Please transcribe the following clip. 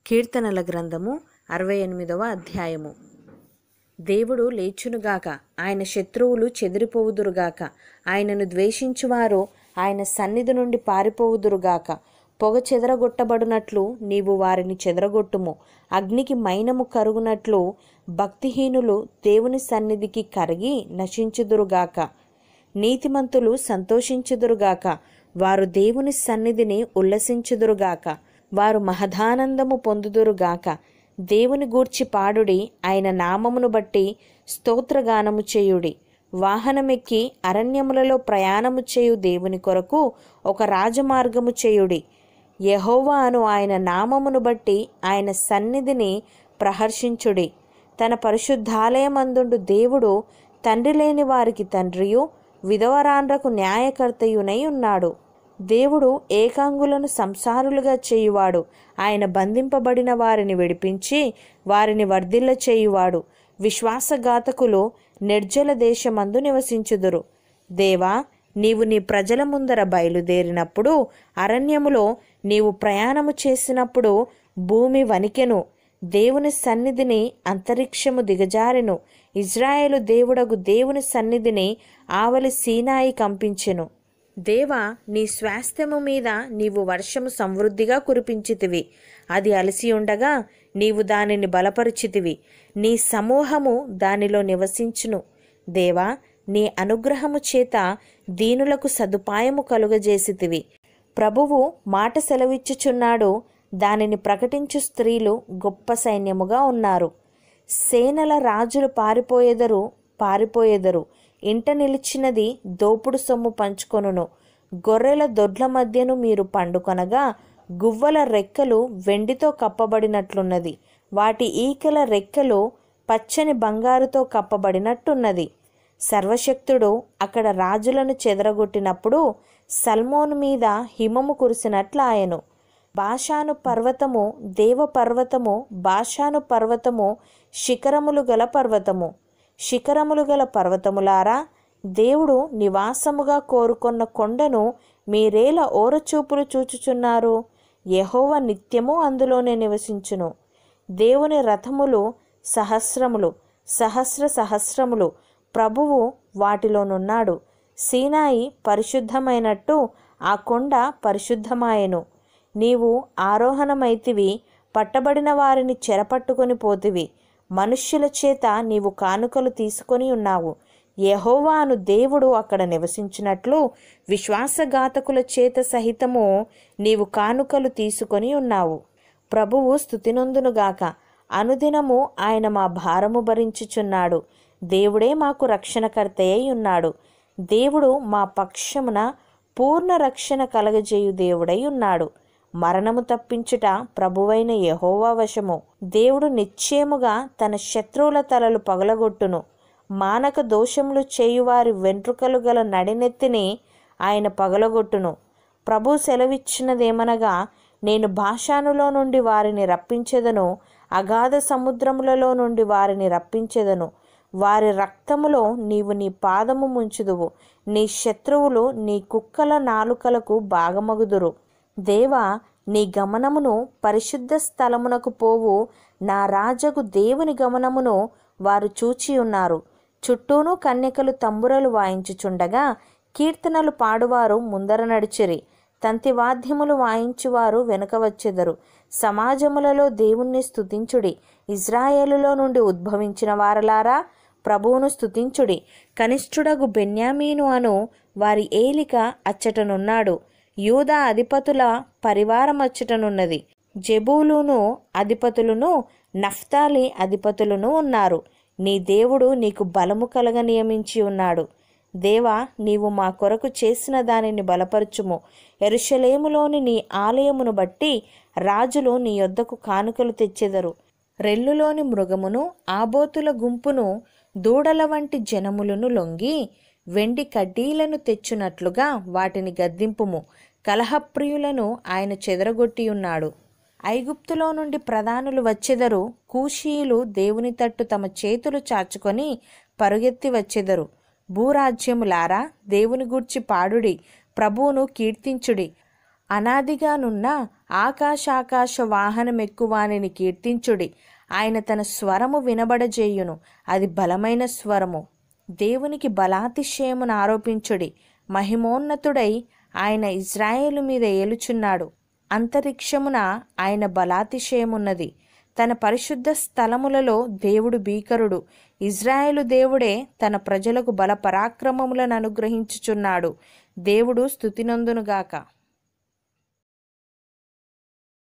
కీర్తనల గ్రంథము అరవై ఎనిమిదవ అధ్యాయము దేవుడు లేచునుగాక ఆయన శత్రువులు చెదిరిపోవుదురుగాక ఆయనను ద్వేషించువారు ఆయన సన్నిధి నుండి పారిపోవుదురుగాక పొగ చెదరగొట్టబడినట్లు నీవు వారిని చెదరగొట్టుము అగ్నికి మైనము కరుగునట్లు భక్తిహీనులు దేవుని సన్నిధికి కరిగి నశించుదురుగాక నీతిమంతులు సంతోషించుదురుగాక వారు దేవుని సన్నిధిని ఉల్లసించుదురుగాక వారు మహదానందము పొందుదురుగాక దేవుని గూర్చి పాడుడి ఆయన నామమును బట్టి స్తోత్రగానము చేయుడి వాహనమెక్కి అరణ్యములలో ప్రయాణము చేయు దేవుని కొరకు ఒక రాజమార్గము చేయుడి యహోవా అను ఆయన నామమును బట్టి ఆయన సన్నిధిని ప్రహర్షించుడి తన పరిశుద్ధాలయమందుండు దేవుడు తండ్రి లేని వారికి తండ్రియు విధవరాండ్రకు న్యాయకర్తయునై ఉన్నాడు దేవుడు ఏకాంగులను సంసారులుగా చేయువాడు ఆయన బంధింపబడిన వారిని విడిపించి వారిని వర్ధిల్ల చేయువాడు విశ్వాసఘాతకులు నిర్జల దేశమందు నివసించుదురు దేవా నీవు నీ ప్రజల ముందర బయలుదేరినప్పుడు అరణ్యములో నీవు ప్రయాణము చేసినప్పుడు భూమి వణికెను దేవుని సన్నిధిని అంతరిక్షము దిగజారెను ఇజ్రాయేలు దేవుడగు దేవుని సన్నిధిని ఆవలి సీనాయి కంపించెను దేవా నీ స్వాస్థ్యము మీద నీవు వర్షము సమృద్ధిగా కురిపించితివి అది అలసి ఉండగా నీవు దానిని బలపరిచితివి నీ సమూహము దానిలో నివసించును దేవా నీ అనుగ్రహము చేత దీనులకు సదుపాయము కలుగజేసితివి ప్రభువు మాట సెలవిచ్చుచున్నాడు దానిని ప్రకటించు స్త్రీలు గొప్ప సైన్యముగా ఉన్నారు సేనల రాజులు పారిపోయేదరు పారిపోయేదరు ఇంట నిలిచినది దోపుడు సొమ్ము పంచుకొనును గొర్రెల దొడ్ల మధ్యను మీరు పండుకొనగా గువ్వల రెక్కలు వెండితో కప్పబడినట్లున్నది వాటి ఈకల రెక్కలు పచ్చని బంగారుతో కప్పబడినట్టున్నది సర్వశక్తుడు అక్కడ రాజులను చెదరగొట్టినప్పుడు సల్మోను మీద హిమము కురిసినట్లాయను బాషాను పర్వతము దేవ పర్వతము బాషాను పర్వతము శిఖరములు గల పర్వతము శిఖరములు గల పర్వతములారా దేవుడు నివాసముగా కోరుకొన్న కొండను మీరేల ఓరచూపులు చూచుచున్నారు యహోవ నిత్యము అందులోనే నివసించును దేవుని రథములు సహస్రములు సహస్ర సహస్రములు ప్రభువు వాటిలోనున్నాడు సీనాయి పరిశుద్ధమైనట్టు ఆ కొండ పరిశుద్ధమాయెను నీవు ఆరోహణమైతివి పట్టబడిన వారిని చెరపట్టుకొని పోతివి మనుష్యుల చేత నీవు కానుకలు తీసుకొని ఉన్నావు యహోవాను దేవుడు అక్కడ నివసించినట్లు విశ్వాసఘాతకుల చేత సహితము నీవు కానుకలు తీసుకొని ఉన్నావు ప్రభువు స్థుతినొందునుగాక అనుదినము ఆయన మా భారము భరించుచున్నాడు దేవుడే మాకు రక్షణకర్తయ్య ఉన్నాడు దేవుడు మా పక్షమున పూర్ణ రక్షణ కలగజేయు దేవుడై ఉన్నాడు మరణము తప్పించుట ప్రభువైన యహోవా వశము దేవుడు నిశ్చయముగా తన శత్రువుల తలలు పగలగొట్టును మానక దోషములు చేయువారి వెంట్రుకలు గల నడినెత్తిని ఆయన పగలగొట్టును ప్రభు సెలవిచ్చినదేమనగా నేను భాషానులో నుండి వారిని రప్పించెదను అగాధ సముద్రములలో నుండి వారిని రప్పించెదను వారి రక్తములో నీవు నీ పాదము ముంచుదువు నీ శత్రువులు నీ కుక్కల నాలుకలకు భాగమగుదురు దేవా నీ గమనమును పరిశుద్ధ స్థలమునకు పోవు నా రాజగు దేవుని గమనమును వారు చూచి ఉన్నారు చుట్టూను కన్యకలు తంబురలు వాయించుచుండగా కీర్తనలు పాడువారు ముందర నడిచిరి తంతి వాద్యములు వాయించువారు వెనుక వచ్చెదరు సమాజములలో దేవుణ్ణి స్తుతించుడి ఇజ్రాయేలులో నుండి ఉద్భవించిన వారలారా ప్రభువును స్తుతించుడి కనిష్ఠుడగు బెన్యామీను అను వారి ఏలిక అచ్చటనున్నాడు యూదా అధిపతుల పరివారం అచ్చటనున్నది జెబూలును అధిపతులను నఫ్తాలి అధిపతులను ఉన్నారు నీ దేవుడు నీకు బలము కలగ నియమించి ఉన్నాడు దేవా నీవు మా కొరకు చేసిన దానిని బలపరచుము ఎరుషలేములోని నీ ఆలయమును బట్టి రాజులు నీ యొద్దకు కానుకలు తెచ్చెదరు రెల్లులోని మృగమును ఆబోతుల గుంపును దూడల వంటి జనములను లొంగి వెండి కడ్డీలను తెచ్చునట్లుగా వాటిని గద్దింపుము కలహప్రియులను ఆయన చెదరగొట్టి ఉన్నాడు ఐగుప్తులో నుండి ప్రధానులు వచ్చెదరు కూషీయులు దేవుని తట్టు తమ చేతులు చాచుకొని పరుగెత్తి వచ్చెదరు భూరాజ్యములారా దేవుని గూర్చి పాడుడి ప్రభువును కీర్తించుడి అనాదిగానున్న ఆకాశాకాశ వాహనమెక్కువానిని కీర్తించుడి ఆయన తన స్వరము వినబడజేయును అది బలమైన స్వరము దేవునికి బలాతిశయమును ఆరోపించుడి మహిమోన్నతుడై ఆయన ఇజ్రాయేలు మీద ఏలుచున్నాడు అంతరిక్షమున ఆయన బలాతిశయమున్నది తన పరిశుద్ధ స్థలములలో దేవుడు భీకరుడు ఇజ్రాయేలు దేవుడే తన ప్రజలకు బల పరాక్రమములను అనుగ్రహించుచున్నాడు దేవుడు స్థుతినందునుగాక